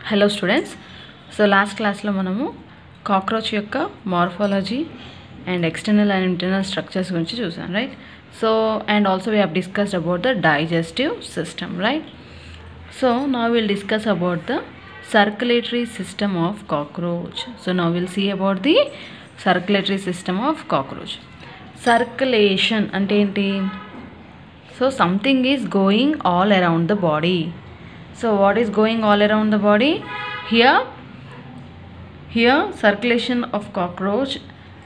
hello students so last క్లాస్లో మనము cockroach యొక్క morphology and external and internal structures గురించి చూసాం right so and also we have discussed about the digestive system right so now we'll discuss about the circulatory system of cockroach so now we'll see about the circulatory system of cockroach circulation అంటే ఏంటి so something is going all around the body so what is going all around the body here here circulation of cockroach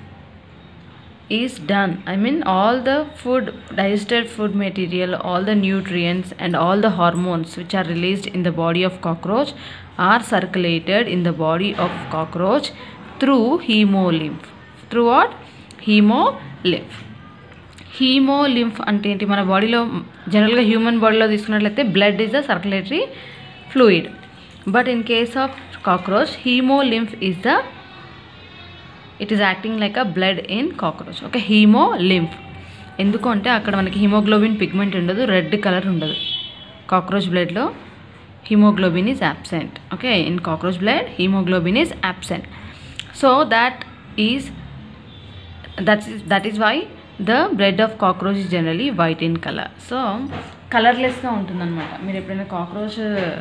is done i mean all the food digested food material all the nutrients and all the hormones which are released in the body of cockroach are circulated in the body of cockroach through hemolymph through what hemolymph haemolymph అంటే ఏంటి మన బాడీలో జనరల్గా human బాడీలో తీసుకున్నట్లయితే blood is the circulatory fluid but in case of cockroach haemolymph is the it is acting like a blood in cockroach okay haemolymph ఎందుకు అంటే అక్కడ మనకి హిమోగ్లోబిన్ పిగ్మెంట్ ఉండదు రెడ్ కలర్ ఉండదు కాక్రోచ్ బ్లడ్లో haemoglobin is absent okay in cockroach blood haemoglobin is absent so that is that is that is why the blood of cockroach is generally white in colour so కలర్లెస్గా ఉంటుందన్నమాట మీరు ఎప్పుడైనా cockroach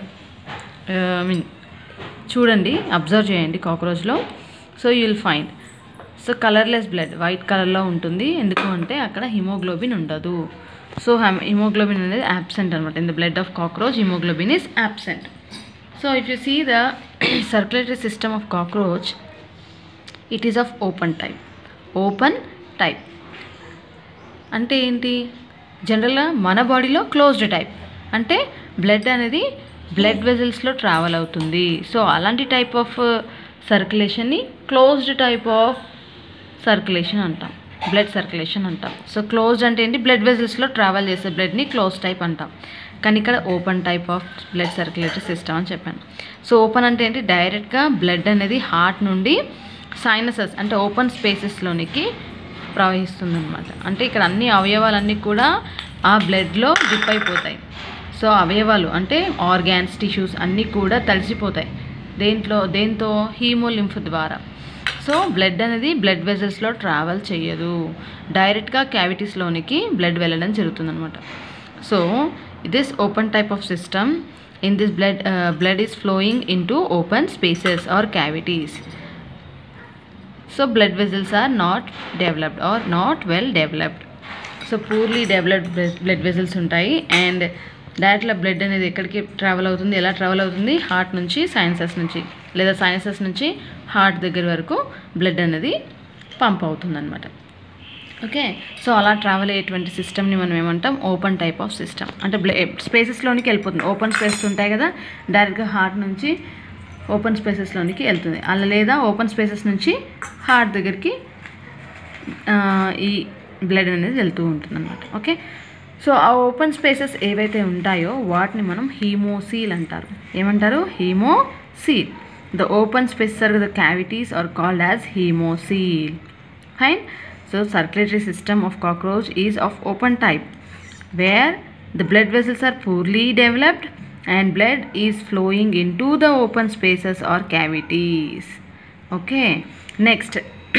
I mean చూడండి observe చేయండి కాక్రోచ్లో so you will find so colourless blood white కలర్లో ఉంటుంది ఎందుకు అంటే అక్కడ హిమోగ్లోబిన్ ఉండదు సో హిమోగ్లోబిన్ అనేది యాబ్సెంట్ అనమాట in the blood of cockroach haemoglobin is absent so if you see the circulatory system of cockroach it is of open type open type అంటే ఏంటి జనరల్గా మన బాడీలో క్లోజ్డ్ టైప్ అంటే బ్లడ్ అనేది బ్లడ్ వెజల్స్లో ట్రావెల్ అవుతుంది సో అలాంటి టైప్ ఆఫ్ సర్క్యులేషన్ని క్లోజ్డ్ టైప్ ఆఫ్ సర్క్యులేషన్ అంటాం బ్లడ్ సర్క్యులేషన్ అంటాం సో క్లోజ్డ్ అంటే ఏంటి బ్లడ్ వెజల్స్లో ట్రావెల్ చేసే బ్లడ్ని క్లోజ్ టైప్ అంటాం కానీ ఇక్కడ open type of blood circulatory system అని చెప్పాను సో ఓపెన్ అంటే ఏంటి డైరెక్ట్గా బ్లడ్ అనేది హార్ట్ నుండి సైనసెస్ అంటే ఓపెన్ స్పేసెస్లోనికి ప్రవహిస్తుంది అనమాట అంటే ఇక్కడ అన్ని అవయవాలన్నీ కూడా ఆ బ్లడ్లో డిప్ అయిపోతాయి సో అవయవాలు అంటే ఆర్గాన్స్ టిష్యూస్ అన్నీ కూడా తడిసిపోతాయి దేంట్లో దేంతో హీమోలింఫ్ ద్వారా సో బ్లడ్ అనేది బ్లడ్ వెజల్స్లో ట్రావెల్ చేయదు డైరెక్ట్గా క్యావిటీస్లోనికి బ్లడ్ వెళ్ళడం జరుగుతుందన్నమాట so this open type of system in this blood blood is flowing into open spaces or cavities so blood vessels are not developed or not well developed so poorly developed blood vessels ఉంటాయి and డైరెక్ట్గా blood అనేది ఎక్కడికి travel అవుతుంది ఎలా travel అవుతుంది heart నుంచి sinuses నుంచి లేదా సైనసెస్ నుంచి హార్ట్ దగ్గర వరకు బ్లడ్ అనేది పంప్ అవుతుంది అనమాట ఓకే సో అలా ట్రావెల్ అయ్యేటువంటి సిస్టమ్ని మనం ఏమంటాం ఓపెన్ టైప్ ఆఫ్ సిస్టమ్ అంటే బ్ల స్పేసెస్లోనికి వెళ్ళిపోతుంది ఓపెన్ స్పేసెస్ ఉంటాయి కదా డైరెక్ట్గా హార్ట్ నుంచి ఓపెన్ స్పేసెస్లోనికి వెళ్తుంది అలా లేదా ఓపెన్ స్పేసెస్ నుంచి హార్ట్ దగ్గరికి ఈ బ్లడ్ అనేది వెళ్తూ ఉంటుంది అనమాట ఓకే సో ఆ ఓపెన్ స్పేసెస్ ఏవైతే ఉంటాయో వాటిని మనం హీమోసీల్ అంటారు ఏమంటారు haemocoel the open spaces or the cavities are called as haemocoel fine so circulatory system of cockroach is of open type where the blood vessels are poorly developed and blood is flowing into the open spaces or cavities okay next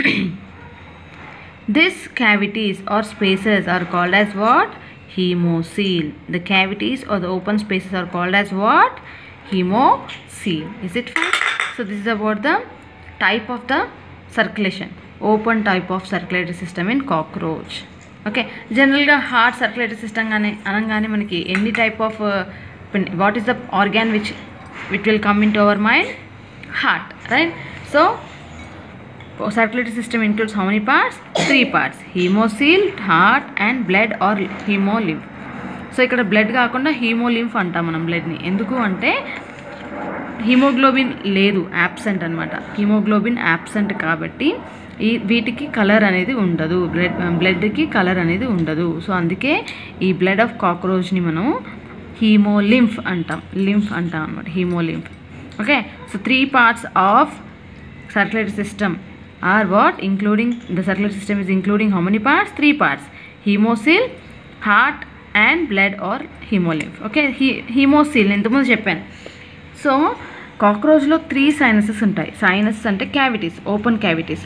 these cavities or spaces are called as what hemocoel the cavities or the open spaces are called as what hemocoel is it fine so this is about the type of the circulation open type of circulatory system in cockroach okay జనరల్గా heart circulatory system కానీ అనగానే మనకి ఎన్ని type of what is the organ which which will come into our mind heart right so circulatory system includes how many parts three parts hemocoel heart and blood or hemolymph so ఇక్కడ blood కాకుండా haemolymph అంటాం మనం బ్లడ్ని ఎందుకు అంటే haemoglobin లేదు absent అనమాట haemoglobin absent కాబట్టి ఈ వీటికి కలర్ అనేది ఉండదు బ్లడ్ బ్లడ్కి కలర్ అనేది ఉండదు సో అందుకే ఈ బ్లడ్ ఆఫ్ కాక్రోచ్ని మనం హీమోలింఫ్ అంటాం లింఫ్ అంటాం అనమాట haemolymph okay so three parts of circulatory system are what including the circulatory system is including how many parts three parts haemocoel heart and blood or haemolymph okay హీ haemocoel ఇంతకుముందు చెప్పాను so కాక్రోచ్లో three sinuses ఉంటాయి sinus అంటే cavities open cavities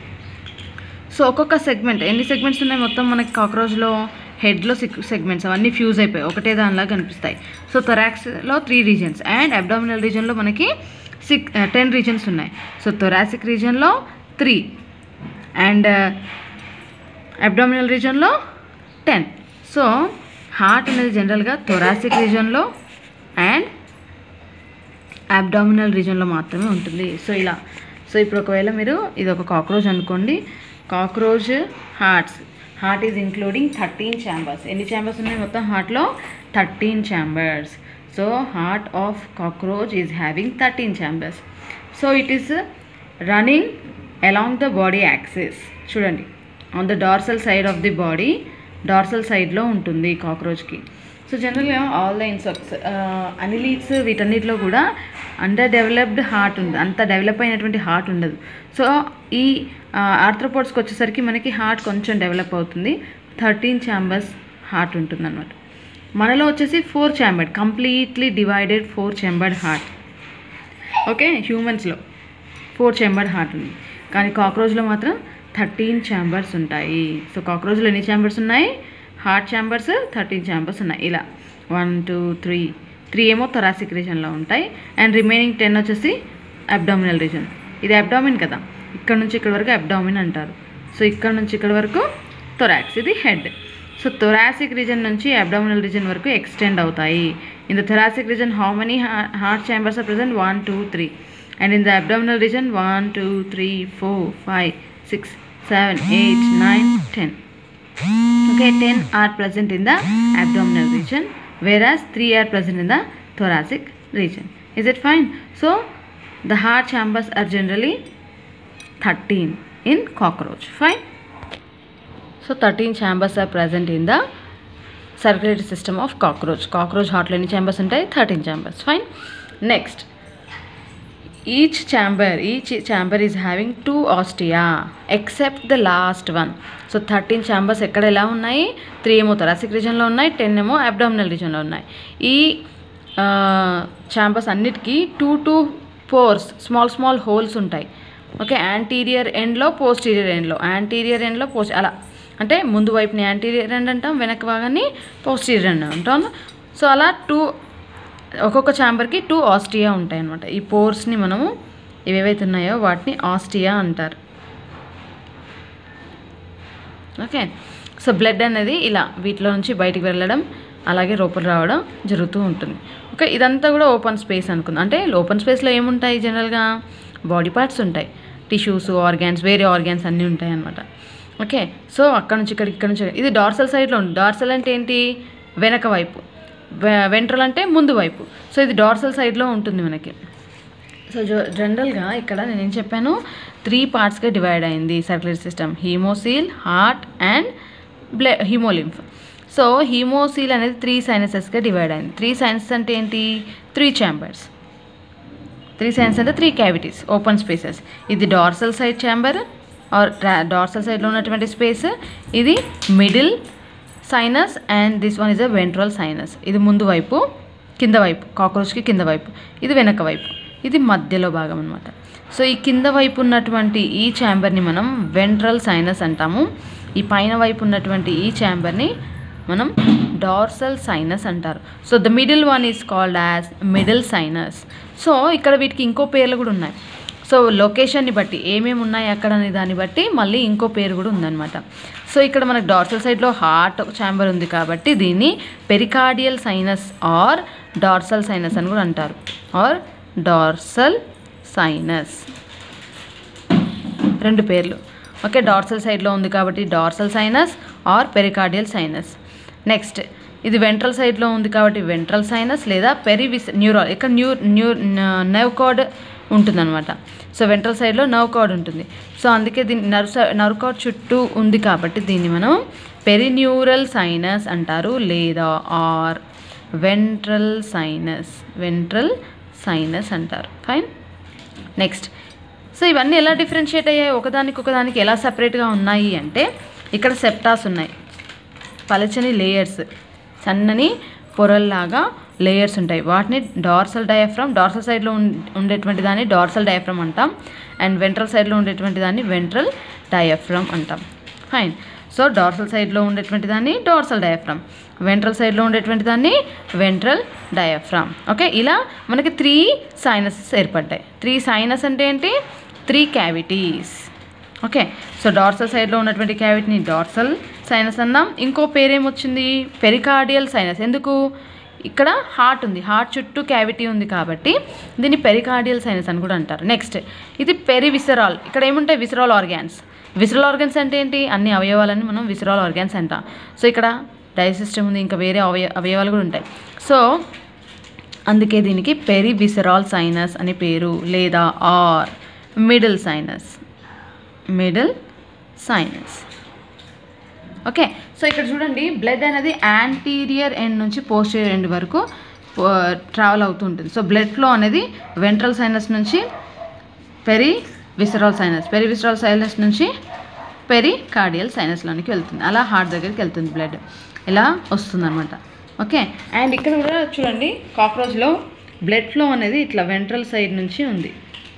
so ఒక్కొక్క segment ఎన్ని segments ఉన్నాయి మొత్తం మనకి కాక్రోచ్లో హెడ్లో సెగ్మెంట్స్ అవన్నీ ఫ్యూజ్ అయిపోయి ఒకటే దానిలా కనిపిస్తాయి సో థొరాక్స్లో త్రీ రీజన్స్ అండ్ అబ్డామినల్ రీజన్లో మనకి సిక్ టెన్ రీజన్స్ ఉన్నాయి సో థొరాసిక్ రీజన్లో త్రీ అండ్ అబ్డామినల్ రీజన్లో టెన్ సో హార్ట్ అనేది జనరల్గా థొరాసిక్ రీజన్లో అండ్ అబ్డామినల్ రీజన్లో మాత్రమే ఉంటుంది సో ఇలా సో ఇప్పుడు ఒకవేళ మీరు ఇది ఒక కాక్రోచ్ అనుకోండి cockroach hearts heart is including thirteen chambers ఎన్ని ఛాంబర్స్ ఉన్నాయి మొత్తం హార్ట్లో thirteen chambers so heart of cockroach is having thirteen chambers so it is running along the body axis చూడండి on the dorsal side of the body dorsal సైడ్లో ఉంటుంది కాక్రోచ్కి so జనరల్గా all the insects annelids వీటన్నిటిలో కూడా under developed heart ఉంది అంత develop అయినటువంటి హార్ట్ ఉండదు సో ఈ ఆర్థ్రోపోడ్స్కి వచ్చేసరికి మనకి హార్ట్ కొంచెం డెవలప్ అవుతుంది థర్టీన్ ఛాంబర్స్ హార్ట్ ఉంటుంది అనమాట మనలో వచ్చేసి four chambered completely divided four chambered heart okay హ్యూమన్స్లో ఫోర్ ఛాంబర్డ్ హార్ట్ ఉంది కానీ కాక్రోచ్లో మాత్రం థర్టీన్ ఛాంబర్స్ ఉంటాయి సో కాక్రోచ్లో ఎన్ని ఛాంబర్స్ ఉన్నాయి హార్ట్ ఛాంబర్స్ థర్టీన్ ఛాంబర్స్ ఉన్నాయి ఇలా వన్ టూ త్రీ త్రీ ఏమో థొరాసిక్ రీజన్లో ఉంటాయి అండ్ రిమైనింగ్ టెన్ వచ్చేసి అబ్డామినల్ రీజన్ ఇది అబ్డామిన్ కదా ఇక్కడ నుంచి ఇక్కడ వరకు అబ్డామిన్ అంటారు సో ఇక్కడ నుంచి ఇక్కడ వరకు థొరాక్స్ ఇది హెడ్ సో థొరాసిక్ రీజన్ నుంచి అబ్డామినల్ రీజన్ వరకు ఎక్స్టెండ్ అవుతాయి in the thoracic region how many heart chambers are present one two three and in the abdominal region one two three four five six seven eight nine ten okay 10 are present in the abdominal region whereas 3 are present in the thoracic region is it fine so the heart chambers are generally 13 in cockroach fine so 13 chambers are present in the circulatory system of cockroach cockroach heart లో ఎన్ని chambers ఉంటాయి 13 chambers fine next each chamber each chamber is having two ostia except the last one so thirteen chambers ఎక్కడ ఎలా ఉన్నాయి three ఏమో thoracic రీజన్లో ఉన్నాయి ten ఏమో abdominal రీజన్లో ఉన్నాయి ఈ ఛాంబర్స్ అన్నిటికీ two two pores small small holes ఉంటాయి ఓకే యాంటీరియర్ ఎండ్లో పోస్టీరియర్ ఎండ్లో యాంటీరియర్ ఎండ్లో పోస్ట్ అలా అంటే ముందు వైపుని యాంటీరియర్ ఎండ్ అంటాం వెనక భాగాన్ని పోస్టీరియర్ ఎండ్ అంటాం సో అలా టూ ఒక్కొక్క ఛాంబర్కి టూ ఆస్టియా ఉంటాయి అనమాట ఈ పోర్స్ని మనము ఏవేవైతే ఉన్నాయో వాటిని ఆస్టియా అంటారు ఓకే సో బ్లడ్ అనేది ఇలా వీటిలో నుంచి బయటికి వెళ్ళడం అలాగే లోపల రావడం జరుగుతూ ఉంటుంది ఓకే ఇదంతా కూడా ఓపెన్ స్పేస్ అనుకుందాం అంటే ఓపెన్ స్పేస్లో ఏముంటాయి జనరల్గా బాడీ పార్ట్స్ ఉంటాయి టిష్యూస్ ఆర్గాన్స్ వేరే ఆర్గాన్స్ అన్నీ ఉంటాయి అనమాట ఓకే సో అక్కడ నుంచి ఇక్కడ ఇక్కడ నుంచి ఇది డార్సల్ సైడ్లో ఉంది డార్సల్ అంటే ఏంటి వెనక వైపు వెంట్రల్ అంటే ముందు వైపు సో ఇది డార్సల్ సైడ్లో ఉంటుంది మనకి సో జో జనరల్గా ఇక్కడ నేను ఏం చెప్పాను త్రీ పార్ట్స్గా డివైడ్ అయింది circular system haemocoel heart and blood haemolymph so haemocoel అనేది త్రీ సైనసెస్గా డివైడ్ అయింది త్రీ సైనసెస్ అంటే ఏంటి త్రీ ఛాంబర్స్ త్రీ సైన్స్ అంటే త్రీ క్యావిటీస్ ఓపెన్ స్పేసెస్ ఇది dorsal side chamber or dorsal సైడ్లో ఉన్నటువంటి స్పేస్ ఇది middle sinus and this one is a ventral sinus ఇది ముందు వైపు కింద వైపు కాక్రోచ్కి కింద వైపు ఇది వెనక వైపు ఇది మధ్యలో భాగం అనమాట సో ఈ కింద వైపు ఉన్నటువంటి ఈ ఛాంబర్ని మనం వెంట్రల్ సైనస్ అంటాము ఈ పైన వైపు ఉన్నటువంటి ఈ ఛాంబర్ని మనం డార్సల్ సైనస్ అంటారు so the middle one is called as middle sinus so ఇక్కడ వీటికి ఇంకో పేర్లు కూడా ఉన్నాయి సో లొకేషన్ని బట్టి ఏమేమి ఉన్నాయి అక్కడ అనే దాన్ని బట్టి మళ్ళీ ఇంకో పేరు కూడా ఉందన్నమాట సో ఇక్కడ మనకు డార్సల్ సైడ్లో హార్ట్ ఛాంబర్ ఉంది కాబట్టి దీన్ని pericardial sinus or dorsal sinus అని కూడా అంటారు ఆర్ డార్సల్ సైనస్ రెండు పేర్లు ఓకే డార్సల్ సైడ్లో ఉంది కాబట్టి dorsal sinus or pericardial sinus next ఇది వెంట్రల్ సైడ్లో ఉంది కాబట్టి వెంట్రల్ సైనస్ లేదా పెరివిస్ న్యూరాల్ ఇక్కడ న్యూ న్యూ నర్వ్ కార్డ్ ఉంటుందన్నమాట సో వెంట్రల్ సైడ్లో నర్వ్ కార్డ్ ఉంటుంది సో అందుకే దీన్ని నర్వ్ నర్వ్ కార్డ్ చుట్టూ ఉంది కాబట్టి దీన్ని మనం పెరిన్యూరల్ సైనస్ అంటారు లేదా or ventral sinus ventral sinus అంటారు ఫైన్ నెక్స్ట్ సో ఇవన్నీ ఎలా డిఫరెన్షియేట్ అయ్యాయి ఒకదానికి ఒకదానికి ఎలా సపరేట్గా ఉన్నాయి అంటే ఇక్కడ సెప్టాస్ ఉన్నాయి పలచని లేయర్స్ సన్నని పొరల్లాగా లేయర్స్ ఉంటాయి వాటిని డార్సల్ డయాఫ్రమ్ డార్సల్ సైడ్లో ఉండేటువంటి దాన్ని డార్సల్ డయాఫ్రమ్ అంటాం అండ్ వెంట్రల్ సైడ్లో ఉండేటువంటి దాన్ని వెంట్రల్ డయాఫ్రమ్ అంటాం ఫైన్ సో డార్సల్ సైడ్లో ఉండేటువంటి దాన్ని డార్సల్ డయాఫ్రమ్ వెంట్రల్ సైడ్లో ఉండేటువంటి దాన్ని వెంట్రల్ డయాఫ్రమ్ ఓకే ఇలా మనకి త్రీ సైనసెస్ ఏర్పడ్డాయి త్రీ సైనస్ అంటే ఏంటి three cavities okay so dorsal సైడ్లో ఉన్నటువంటి క్యావిటీని డార్సల్ సైనస్ అన్నాం ఇంకో పేరేమొచ్చింది పెరికార్డియల్ సైనస్ ఎందుకు ఇక్కడ హార్ట్ ఉంది హార్ట్ చుట్టూ క్యావిటీ ఉంది కాబట్టి దీన్ని పెరికార్డియల్ సైనస్ అని కూడా అంటారు నెక్స్ట్ ఇది పెరివిసరాల్ ఇక్కడ ఏముంటాయి విసరాల్ ఆర్గాన్స్ విసరల్ ఆర్గాన్స్ అంటే ఏంటి అన్ని అవయవాలని మనం విసరాల్ ఆర్గాన్స్ అంటాం సో ఇక్కడ డైజెస్టమ్ ఉంది ఇంకా వేరే అవయ అవయవాలు కూడా ఉంటాయి సో అందుకే దీనికి పెరివిసరాల్ సైనస్ అనే పేరు లేదా or middle sinus middle sinus okay so ఇక్కడ చూడండి బ్లడ్ అనేది యాంటీరియర్ ఎండ్ నుంచి పోస్టీరియర్ ఎండ్ వరకు ట్రావెల్ అవుతూ ఉంటుంది సో బ్లడ్ ఫ్లో అనేది వెంట్రల్ సైనస్ నుంచి perivisceral sinus perivisceral sinus నుంచి పెరి కార్డియల్ సైనస్లోనికి వెళ్తుంది అలా హార్ట్ దగ్గరికి వెళ్తుంది బ్లడ్ ఇలా వస్తుంది అనమాట ఓకే అండ్ ఇక్కడ కూడా చూడండి కాక్రోచ్లో బ్లడ్ ఫ్లో అనేది ఇట్లా వెంట్రల్ సైడ్ నుంచి ఉంది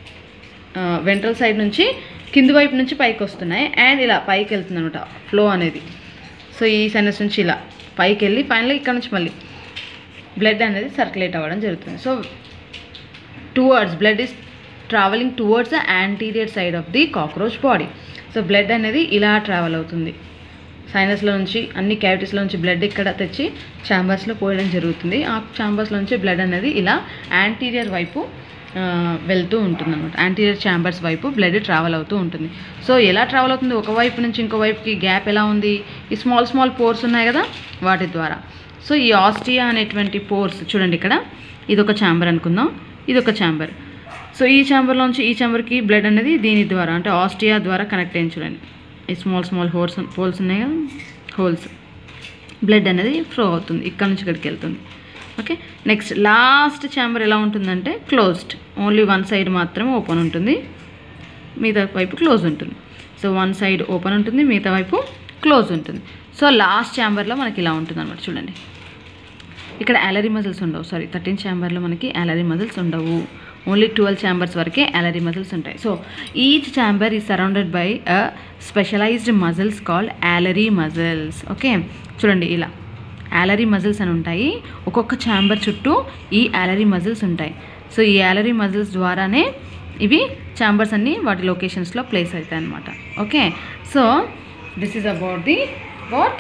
వెంట్రల్ సైడ్ నుంచి కింది వైపు నుంచి పైకి వస్తున్నాయి అండ్ ఇలా పైకి వెళ్తుంది అనమాట ఫ్లో అనేది సో ఈ సైనస్ నుంచి ఇలా పైకి వెళ్ళి ఫైనల్గా ఇక్కడ నుంచి మళ్ళీ బ్లడ్ అనేది సర్క్యులేట్ అవ్వడం జరుగుతుంది so towards blood is travelling towards the anterior side of the cockroach body so blood అనేది ఇలా ట్రావెల్ అవుతుంది సైనస్లో నుంచి అన్ని క్యావిటీస్లో నుంచి బ్లడ్ ఇక్కడ తెచ్చి ఛాంబర్స్లో పోయడం జరుగుతుంది ఆ ఛాంబర్స్లో నుంచి బ్లడ్ అనేది ఇలా యాంటీరియర్ వైపు ఆ, వెళ్తూ ఉంటుంది అనమాట యాంటీరియర్ ఛాంబర్స్ వైపు బ్లడ్ ట్రావెల్ అవుతూ ఉంటుంది సో ఎలా ట్రావెల్ అవుతుంది ఒక వైపు నుంచి ఇంకో వైపుకి గ్యాప్ ఎలా ఉంది ఈ స్మాల్ స్మాల్ పోర్స్ ఉన్నాయి కదా వాటి ద్వారా సో ఈ ఆస్టియా అనేటువంటి పోర్స్ చూడండి ఇక్కడ ఇది ఒక ఛాంబర్ అనుకుందాం ఇది ఒక ఛాంబర్ సో ఈ ఛాంబర్లోంచి ఈ ఛాంబర్కి బ్లడ్ అనేది దీని ద్వారా అంటే ఆస్టియా ద్వారా కనెక్ట్ అయింది చూడండి ఈ స్మాల్ స్మాల్ హోల్స్ హోల్స్ ఉన్నాయి కదా హోల్స్ బ్లడ్ అనేది ఫ్లో అవుతుంది ఇక్కడ నుంచి ఇక్కడికి వెళ్తుంది ఓకే నెక్స్ట్ లాస్ట్ ఛాంబర్ ఎలా ఉంటుందంటే క్లోజ్డ్ ఓన్లీ వన్ సైడ్ మాత్రమే ఓపెన్ ఉంటుంది మిగతా వైపు క్లోజ్ ఉంటుంది సో వన్ సైడ్ ఓపెన్ ఉంటుంది మిగతా వైపు క్లోజ్ ఉంటుంది సో లాస్ట్ ఛాంబర్లో మనకి ఇలా ఉంటుంది అనమాట చూడండి ఇక్కడ అలరీ మజిల్స్ ఉండవు సారీ థర్టీన్ ఛాంబర్లో మనకి అలరీ మజిల్స్ ఉండవు ఓన్లీ ట్వెల్వ్ ఛాంబర్స్ వరకే అలరీ మజిల్స్ ఉంటాయి so each chamber is surrounded by a specialised muscles called alary muscles okay చూడండి ఇలా అలరీ మజిల్స్ అని ఉంటాయి ఒక్కొక్క ఛాంబర్ చుట్టూ ఈ అలరీ మజిల్స్ ఉంటాయి సో ఈ అలరీ మజిల్స్ ద్వారానే ఇవి ఛాంబర్స్ అన్నీ వాటి లొకేషన్స్లో ప్లేస్ అవుతాయి అన్నమాట okay so this is about the what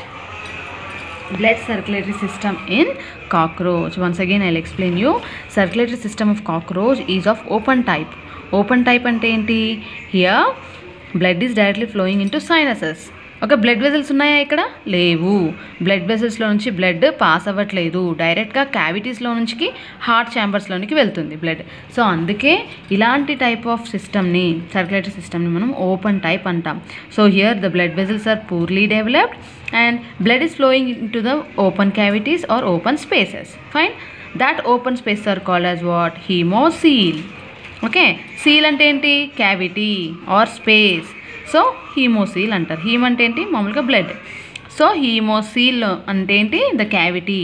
blood circulatory system in cockroach once again i'll explain you circulatory system of cockroach is of open type open type అంటే ఏంటి here blood is directly flowing into sinuses okay blood vessels ఉన్నాయా ఇక్కడ లేవు blood వెజల్స్లో నుంచి blood pass అవ్వట్లేదు డైరెక్ట్గా క్యావిటీస్లో నుంచి heart ఛాంబర్స్లోనికి వెళ్తుంది బ్లడ్ సో అందుకే ఇలాంటి టైప్ ఆఫ్ సిస్టమ్ని సర్క్యులేటరీ సిస్టమ్ని మనం ఓపెన్ టైప్ అంటాం so here the blood vessels are poorly developed and blood is flowing into the open cavities or open spaces fine that open spaces are called as what hemocoel okay coel అంటే ఏంటి cavity or space so haemocoel అంటారు haem అంటే ఏంటి మామూలుగా blood so haemocoel అంటే ఏంటి the cavity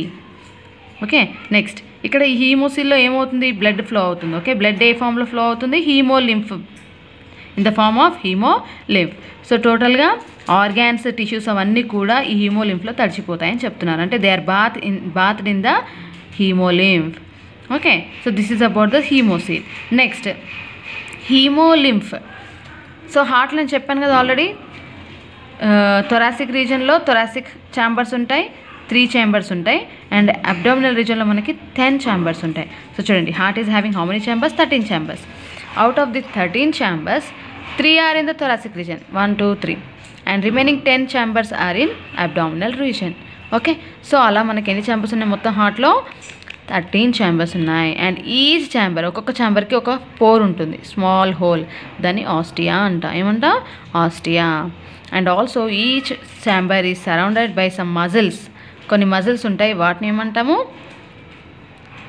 okay next ఇక్కడ ఈ హీమోసిల్లో ఏమవుతుంది బ్లడ్ ఫ్లో అవుతుంది ఓకే బ్లడ్ ఏ ఫామ్లో ఫ్లో అవుతుంది haemolymph in the form of haemolymph so టోటల్గా ఆర్గాన్స్ టిష్యూస్ అవన్నీ కూడా ఈ హీమోలింఫ్లో తడిచిపోతాయని చెప్తున్నారు అంటే they are bath in bathed in the haemolymph okay so this is about the haemocoel next haemolymph so హార్ట్లో నేను చెప్పాను కదా ఆల్రెడీ థొరాసిక్ రీజన్లో థొరాసిక్ ఛాంబర్స్ ఉంటాయి త్రీ ఛాంబర్స్ ఉంటాయి అండ్ అబ్డామినల్ రీజన్లో మనకి టెన్ ఛాంబర్స్ ఉంటాయి సో చూడండి heart is having how many chambers thirteen chambers out of the thirteen chambers three are in the thoracic region one two three and remaining ten chambers are in abdominal region okay so అలా మనకి ఎన్ని chambers ఉన్నాయి మొత్తం హార్ట్లో thirteen chambers ఉన్నాయి and each chamber ఒక్కొక్క ఛాంబర్కి ఒక పోర్ ఉంటుంది స్మాల్ హోల్ దాన్ని ఆస్టియా అంట ఏమంట ostia and also each chamber is surrounded by some muscles కొన్ని మజిల్స్ ఉంటాయి వాటిని ఏమంటాము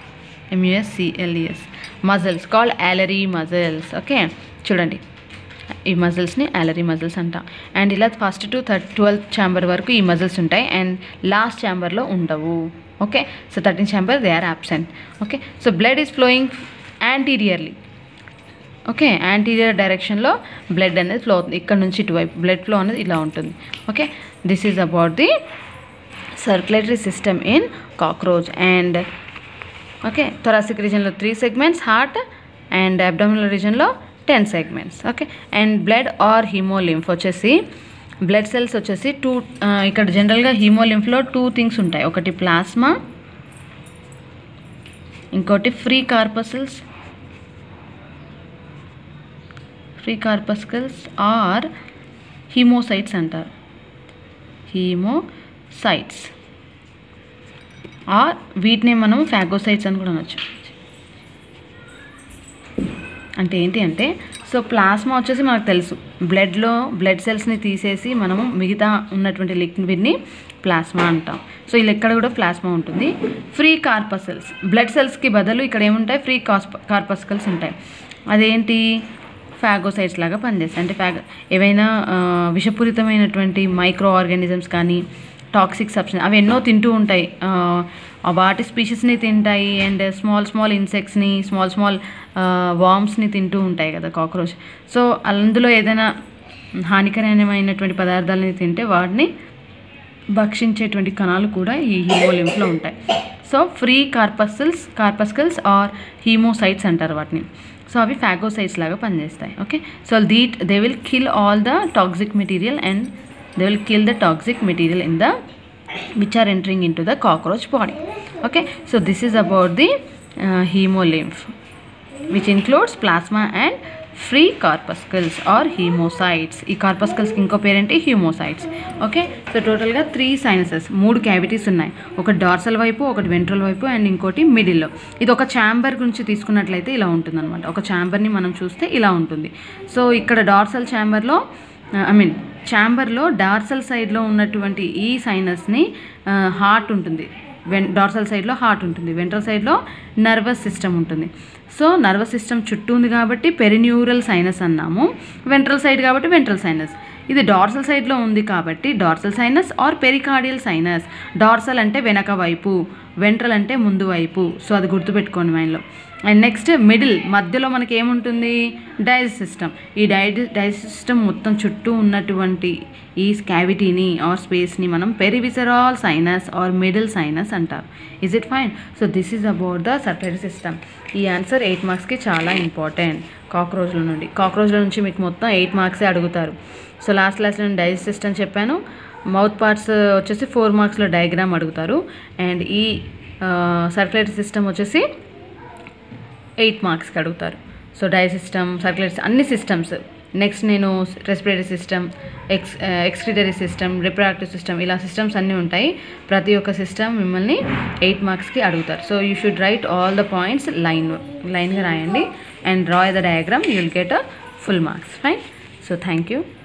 M U S C L E S muscles called alary muscles okay చూడండి ఈ మజిల్స్ని యాలరీ మజిల్స్ అంటాం అండ్ ఇలా first to third twelfth chamber వరకు ఈ మజిల్స్ ఉంటాయి అండ్ లాస్ట్ ఛాంబర్లో ఉండవు okay so thirteen chamber they are absent okay so blood is flowing anteriorly okay anterior డైరెక్షన్లో బ్లడ్ అనేది ఫ్లో అవుతుంది ఇక్కడ నుంచి ఇటువైపు బ్లడ్ ఫ్లో అనేది ఇలా ఉంటుంది okay this is about the circulatory system in cockroach and okay thoracic రీజన్లో three segments heart and abdominal రీజన్లో ten segments okay and blood or haemolymph వచ్చేసి బ్లడ్ సెల్స్ వచ్చేసి టూ ఇక్కడ జనరల్గా హీమోలింఫ్లో టూ థింగ్స్ ఉంటాయి ఒకటి ప్లాస్మా ఇంకోటి free corpuscles free corpuscles or haemocytes అంటారు హీమోసైట్స్ ఆర్ వీటిని మనం ఫ్యాగోసైట్స్ అని కూడా అనొచ్చు అంటే ఏంటి అంటే సో ప్లాస్మా వచ్చేసి మనకు తెలుసు బ్లడ్లో బ్లడ్ సెల్స్ని తీసేసి మనము మిగతా ఉన్నటువంటి లిక్విడ్ని ప్లాస్మా అంటాం సో ఇలా ఎక్కడ కూడా ప్లాస్మా ఉంటుంది ఫ్రీ కార్పసల్స్ బ్లడ్ సెల్స్కి బదులు ఇక్కడ ఏముంటాయి ఫ్రీ కాస్ప కార్పస్కల్స్ ఉంటాయి అదేంటి ఫాగోసైట్స్ లాగా పనిచేస్తాయి అంటే ఫ్యాగ ఏవైనా ఆ, విషపూరితమైనటువంటి మైక్రో ఆర్గానిజమ్స్ కానీ టాక్సిక్ సబ్స్టెన్స్ అవి ఎన్నో తింటూ ఉంటాయి ఆ, ఆ వాటి స్పీషీస్ని తింటాయి అండ్ స్మాల్ స్మాల్ ఇన్సెక్ట్స్ని స్మాల్ స్మాల్ వామ్స్ని తింటూ ఉంటాయి కదా కాక్రోచ్ సో అందులో ఏదైనా హానికరమైనటువంటి పదార్థాలని తింటే వాటిని భక్షించేటువంటి కణాలు కూడా ఈ హీమోలింఫ్లో ఉంటాయి so free corpuscles corpuscles or haemocytes అంటారు వాటిని సో అవి ఫాగోసైట్స్ లాగా పనిచేస్తాయి okay so that they will kill all the toxic material and they will kill the toxic material in the which are entering into the cockroach body okay so this is about the uh, hemolymph which includes plasma and free corpuscles or haemocytes ఈ కార్పస్కల్స్కి ఇంకో పేరేంటి haemocytes okay so టోటల్గా three sinuses మూడు cavities ఉన్నాయి ఒకటి dorsal వైపు ఒకటి వెంట్రల్ వైపు అండ్ ఇంకోటి మిడిల్లో ఇది ఒక ఛాంబర్ గురించి తీసుకున్నట్లయితే ఇలా ఉంటుందన్నమాట ఒక ఛాంబర్ని మనం చూస్తే ఇలా ఉంటుంది సో ఇక్కడ డార్సల్ ఛాంబర్లో ఐ మీన్ ఛాంబర్లో డార్సల్ సైడ్లో ఉన్నటువంటి ఈ సైనస్ని హార్ట్ ఉంటుంది వెన్ డార్సల్ సైడ్లో హార్ట్ ఉంటుంది వెంట్రల్ సైడ్లో నర్వస్ సిస్టమ్ ఉంటుంది సో నర్వస్ సిస్టమ్ చుట్టూ ఉంది కాబట్టి పెరిన్యూరల్ సైనస్ అన్నాము వెంట్రల్ సైడ్ కాబట్టి వెంట్రల్ సైనస్ ఇది డార్సల్ సైడ్లో ఉంది కాబట్టి dorsal sinus or pericardial sinus dorsal అంటే వెనక వైపు వెంట్రల్ అంటే ముందు వైపు సో అది గుర్తుపెట్టుకోండి మైండ్లో అండ్ నెక్స్ట్ మిడిల్ మధ్యలో మనకి ఏముంటుంది డైజెస్ట్ సిస్టమ్ ఈ డైజె డైజెస్ట్ సిస్టమ్ మొత్తం చుట్టూ ఉన్నటువంటి ఈ క్యావిటీని ఆర్ స్పేస్ని మనం perivisceral sinus or middle sinus అంటారు is it fine so this is about the circulatory system ఈ ఆన్సర్ ఎయిట్ మార్క్స్కి చాలా ఇంపార్టెంట్ కాక్రోచ్ల నుండి కాక్రోచ్ల నుంచి మీకు మొత్తం ఎయిట్ మార్క్సే అడుగుతారు సో లాస్ట్ క్లాస్లో నేను డైజెస్ట్ సిస్టమ్ చెప్పాను మౌత్ పార్ట్స్ వచ్చేసి ఫోర్ మార్క్స్లో డయాగ్రామ్ అడుగుతారు అండ్ ఈ సర్క్యులేటరీ సిస్టమ్ వచ్చేసి ఎయిట్ మార్క్స్కి అడుగుతారు సో డై సిస్టమ్ సర్క్యులేటరీ అన్ని సిస్టమ్స్ నెక్స్ట్ నేను respiratory system ex excretory system reproductive system ఇలా సిస్టమ్స్ అన్నీ ఉంటాయి ప్రతి ఒక్క సిస్టమ్ మిమ్మల్ని ఎయిట్ మార్క్స్కి అడుగుతారు so you should write all the points line లైన్గా రాయండి and draw the diagram you will get a full marks fine so thank you